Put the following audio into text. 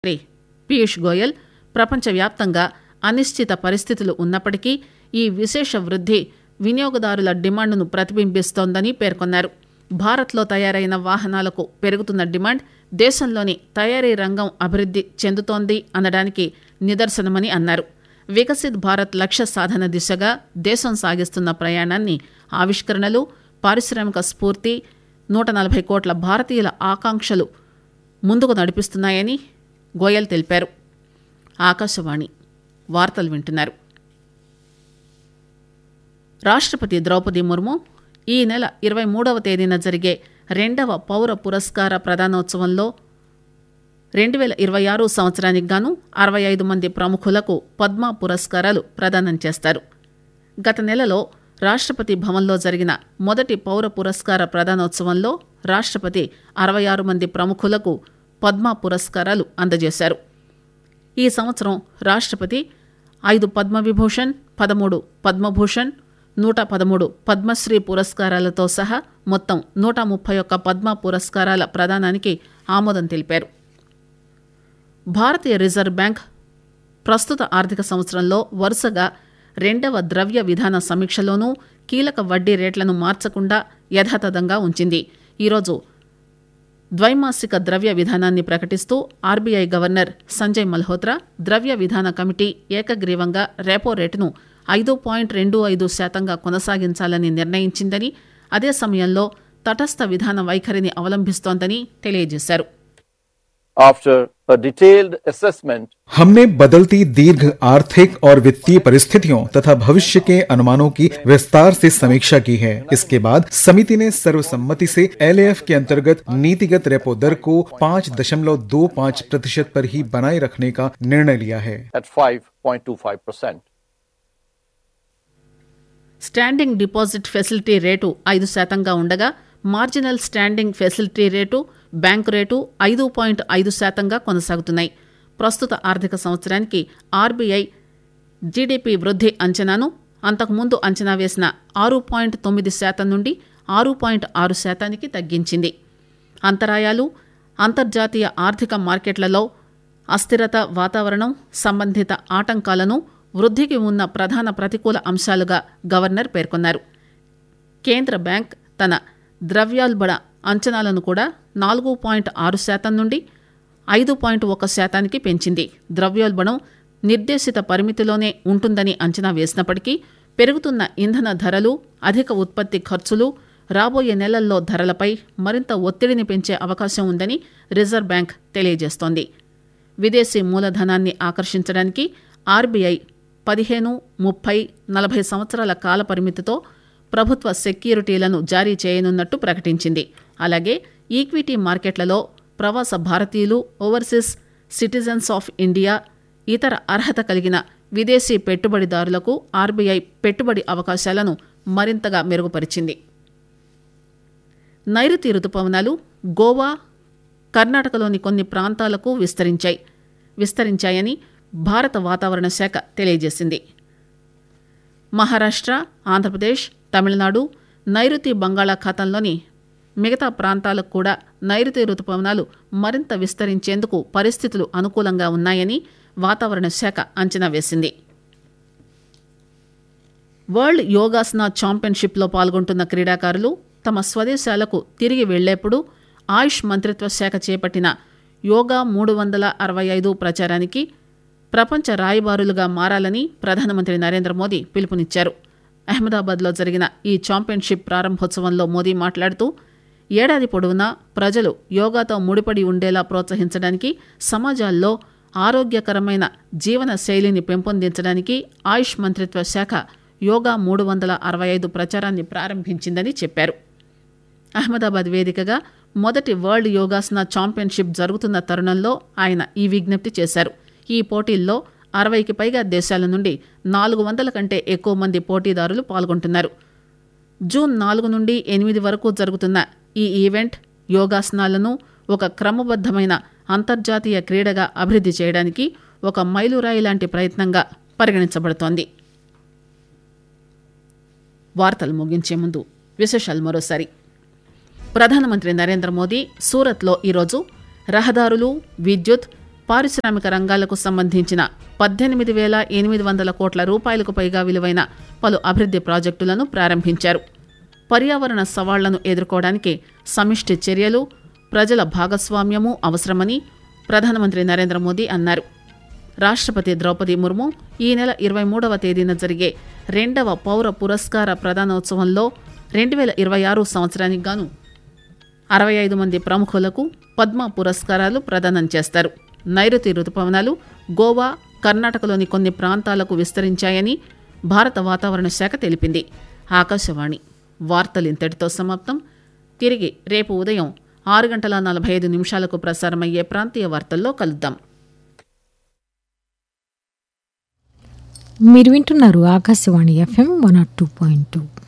మంత్రి పీయూష్ గోయల్ ప్రపంచవ్యాప్తంగా అనిశ్చిత పరిస్థితులు ఉన్నప్పటికీ ఈ విశేష వృద్ది వినియోగదారుల డిమాండ్ను ప్రతిబింబిస్తోందని పేర్కొన్నారు భారత్లో తయారైన వాహనాలకు పెరుగుతున్న డిమాండ్ దేశంలోని తయారీ రంగం అభివృద్ది చెందుతోంది అనడానికి నిదర్శనమని అన్నారు వికసిత్ భారత్ లక్ష్య సాధన దిశగా దేశం సాగిస్తున్న ప్రయాణాన్ని ఆవిష్కరణలు పారిశ్రామిక స్ఫూర్తి నూట నలభై కోట్ల భారతీయుల ఆకాంక్షలు ముందుకు నడిపిస్తున్నాయని గోయల్ తెలిపారు ఆకాశవాణి వార్తలు వింటున్నారు రాష్ట్రపతి ద్రౌపది ముర్ము ఈ నెల ఇరవై మూడవ తేదీన జరిగే రెండవ పౌర పురస్కార ప్రదానోత్సవంలో రెండు వేల ఇరవై ఆరు సంవత్సరానికి గాను అరవై ఐదు మంది ప్రముఖులకు పద్మ పురస్కారాలు ప్రదానం చేస్తారు గత నెలలో రాష్ట్రపతి భవన్లో జరిగిన మొదటి పౌర పురస్కార ప్రదానోత్సవంలో రాష్ట్రపతి అరవై ఆరు మంది ప్రముఖులకు పద్మ పురస్కారాలు అందజేశారు ఈ సంవత్సరం రాష్ట్రపతి ఐదు పద్మవిభూషణ్ పదమూడు పద్మభూషణ్ నూట పదమూడు పద్మశ్రీ పురస్కారాలతో సహా మొత్తం నూట ముప్పై ఒక్క పద్మ పురస్కారాల ప్రదానానికి ఆమోదం తెలిపారు భారతీయ రిజర్వ్ బ్యాంక్ ప్రస్తుత ఆర్థిక సంవత్సరంలో వరుసగా రెండవ ద్రవ్య విధాన సమీక్షలోనూ కీలక వడ్డీ రేట్లను మార్చకుండా యథాతథంగా ఉంచింది ఈరోజు ద్వైమాసిక ద్రవ్య విధానాన్ని ప్రకటిస్తూ ఆర్బీఐ గవర్నర్ సంజయ్ మల్హోత్రా ద్రవ్య విధాన కమిటీ ఏకగ్రీవంగా రెపో రేటును ఐదు పాయింట్ రెండు ఐదు శాతంగా కొనసాగించాలని నిర్ణయించిందని అదే సమయంలో తటస్థ విధాన వైఖరిని అవలంబిస్తోందని తెలియజేశారు After a detailed assessment हमने बदलती दीर्घ आर्थिक और वित्तीय परिस्थितियों तथा भविष्य के अनुमानों की विस्तार से समीक्षा की है इसके बाद समिति ने सर्वसम्मति से एलएएफ के अंतर्गत नीतिगत रेपो दर को पाँच दशमलव दो पाँच प्रतिशत पर ही बनाए रखने का निर्णय लिया है at 5.25%. Standing deposit facility rate ఐదు శాతంగా ఉండగా marginal standing facility rate bank rate ఐదు పాయింట్ ఐదు శాతంగా కొనసాగుతున్నాయి ప్రస్తుత ఆర్థిక సంవత్సరానికి ఆర్బీఐ జీడీపీ వృద్ధి అంచనాను అంతకుముందు అంచనా వేసిన ఆరు పాయింట్ తొమ్మిది శాతం నుండి ఆరు పాయింట్ ఆరు శాతానికి తగ్గించింది అంతరాయాలు అంతర్జాతీయ ఆర్థిక మార్కెట్లలో అస్థిరత వాతావరణం సంబంధిత ఆటంకాలను వృద్ధికి ఉన్న ప్రధాన ప్రతికూల అంశాలుగా గవర్నర్ పేర్కొన్నారు కేంద్ర బ్యాంక్ తన ద్రవ్యోల్బణ అంచనాలను కూడా నాలుగు పాయింట్ ఆరు శాతం నుండి ఐదు పాయింట్ ఒక శాతానికి పెంచింది ద్రవ్యోల్బణం నిర్దేశిత పరిమితిలోనే ఉంటుందని అంచనా వేసినప్పటికీ పెరుగుతున్న ఇంధన ధరలు అధిక ఉత్పత్తి ఖర్చులు రాబోయే నెలల్లో ధరలపై మరింత ఒత్తిడిని పెంచే అవకాశం ఉందని రిజర్వ్ బ్యాంక్ తెలియజేస్తోంది విదేశీ మూలధనాన్ని ఆకర్షించడానికి ఆర్బీఐ పదిహేను ముప్పై నలభై సంవత్సరాల కాల పరిమితితో ప్రభుత్వ సెక్యూరిటీలను జారీ చేయనున్నట్టు ప్రకటించింది అలాగే ఈక్విటీ మార్కెట్లలో ప్రవాస భారతీయులు ఓవర్సీస్ సిటిజన్స్ ఆఫ్ ఇండియా ఇతర అర్హత కలిగిన విదేశీ పెట్టుబడిదారులకు ఆర్బీఐ పెట్టుబడి అవకాశాలను మరింతగా మెరుగుపరిచింది నైరుతి రుతుపవనాలు గోవా కర్ణాటకలోని కొన్ని ప్రాంతాలకు విస్తరించాయి విస్తరించాయని భారత వాతావరణ శాఖ తెలియజేసింది మహారాష్ట్ర ఆంధ్రప్రదేశ్ తమిళనాడు నైరుతి బంగాళాఖాతంలోని మిగతా ప్రాంతాలకు కూడా నైరుతి రుతుపవనాలు మరింత విస్తరించేందుకు పరిస్థితులు అనుకూలంగా ఉన్నాయని వాతావరణ శాఖ అంచనా వేసింది వరల్డ్ యోగాసన ఛాంపియన్షిప్లో పాల్గొంటున్న క్రీడాకారులు తమ స్వదేశాలకు తిరిగి వెళ్లేప్పుడు ఆయుష్ మంత్రిత్వ శాఖ చేపట్టిన యోగా మూడు వందల అరవై ఐదు ప్రచారానికి ప్రపంచ రాయబారులుగా మారాలని ప్రధానమంత్రి నరేంద్ర మోదీ పిలుపునిచ్చారు అహ్మదాబాద్లో జరిగిన ఈ ఛాంపియన్షిప్ ప్రారంభోత్సవంలో మోదీ మాట్లాడుతూ ఏడాది పొడవునా ప్రజలు యోగాతో ముడిపడి ఉండేలా ప్రోత్సహించడానికి సమాజాల్లో ఆరోగ్యకరమైన జీవన శైలిని పెంపొందించడానికి ఆయుష్ మంత్రిత్వ శాఖ యోగా మూడు వందల అరవై ఐదు ప్రచారాన్ని ప్రారంభించిందని చెప్పారు అహ్మదాబాద్ వేదికగా మొదటి వరల్డ్ యోగాసన ఛాంపియన్షిప్ జరుగుతున్న తరుణంలో ఆయన ఈ విజ్ఞప్తి చేశారు ఈ పోటీల్లో అరవైకి పైగా దేశాల నుండి నాలుగు వందల కంటే ఎక్కువ మంది పోటీదారులు పాల్గొంటున్నారు జూన్ నాలుగు నుండి ఎనిమిది వరకు జరుగుతున్న ఈ ఈవెంట్ యోగాసనాలను ఒక క్రమబద్దమైన అంతర్జాతీయ క్రీడగా అభివృద్ధి చేయడానికి ఒక మైలురాయి లాంటి ప్రయత్నంగా పరిగణించబడుతోంది వార్తలు ముగించే ముందు విశేషాలు మరోసారి ప్రధానమంత్రి నరేంద్ర మోదీ సూరత్లో ఈరోజు రహదారులు విద్యుత్ పారిశ్రామిక రంగాలకు సంబంధించిన పద్దెనిమిది వేల ఎనిమిది వందల కోట్ల రూపాయలకు పైగా విలువైన పలు అభివృద్ది ప్రాజెక్టులను ప్రారంభించారు పర్యావరణ సవాళ్లను ఎదుర్కోవడానికి సమిష్టి చర్యలు ప్రజల భాగస్వామ్యము అవసరమని ప్రధానమంత్రి నరేంద్ర మోదీ అన్నారు రాష్ట్రపతి ద్రౌపది ముర్ము ఈ నెల ఇరవై మూడవ తేదీన జరిగే రెండవ పౌర పురస్కార ప్రదానోత్సవంలో రెండు వేల ఇరవై ఆరు సంవత్సరానికి గాను అరవై ఐదు మంది ప్రముఖులకు పద్మ పురస్కారాలు ప్రదానం చేస్తారు నైరుతి రుతుపవనాలు గోవా కర్ణాటకలోని కొన్ని ప్రాంతాలకు విస్తరించాయని భారత వాతావరణ శాఖ తెలిపింది ఆకాశవాణి వార్తలు ఇంతటితో సమాప్తం తిరిగి రేపు ఉదయం ఆరు గంటల నలభై ఐదు నిమిషాలకు ప్రసారమయ్యే ప్రాంతీయ వార్తల్లో కలుద్దాం మీరు వింటున్నారు Akashvani FM one naught two point two